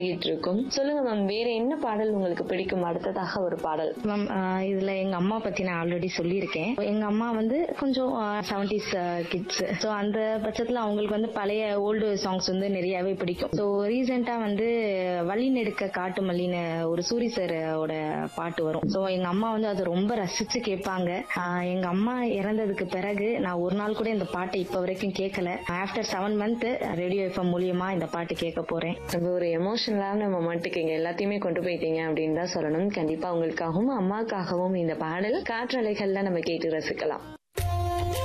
கேட்டு இருக்கோம் சொல்லுங்க மேம் வேற என்ன பாடல் உங்களுக்கு பிடிக்கும் அடுத்ததாக ஒரு பாடல் மேம் ஆஹ் இதுல எங்க அம்மா பத்தி நான் ஆல்ரெடி சொல்லியிருக்கேன் எங்க அம்மா வந்து கொஞ்சம் செவன்டிஸ் கிட்ஸ் ஸோ அந்த பட்சத்துல அவங்களுக்கு வந்து பழைய ஓல்டு சாங்ஸ் வந்து நிறையவே பிடிக்கும் ஸோ ரீசெண்டா வந்து வழி நெடுக்க காட்டு மல்லின்னு ஒரு சூரி சாரோட பாட்டு வரும் ஸோ எங்க அம்மா வந்து அதை ரொம்ப ரசிச்சு கேட்பாங்க ஆஹ் எங்க அம்மா இறந்ததுக்கு பிறகு நான் ஒரு நாள் கூட இந்த பாட்டை இப்ப வரைக்கும் கேட்கல after seven month radio FM மூலியமா இந்த பாட்டு கேட்க போறேன் ரொம்ப ஒரு எமோஷனலான மொமெண்ட்டுக்கு இங்க எல்லாத்தையுமே கொண்டு போயிட்டீங்க அப்படின்னு தான் சொல்லணும் கண்டிப்பா உங்களுக்காகவும் அம்மாக்காகவும் இந்த பாடல் காற்றலைகள்ல நம்ம கேட்டு ரசிக்கலாம்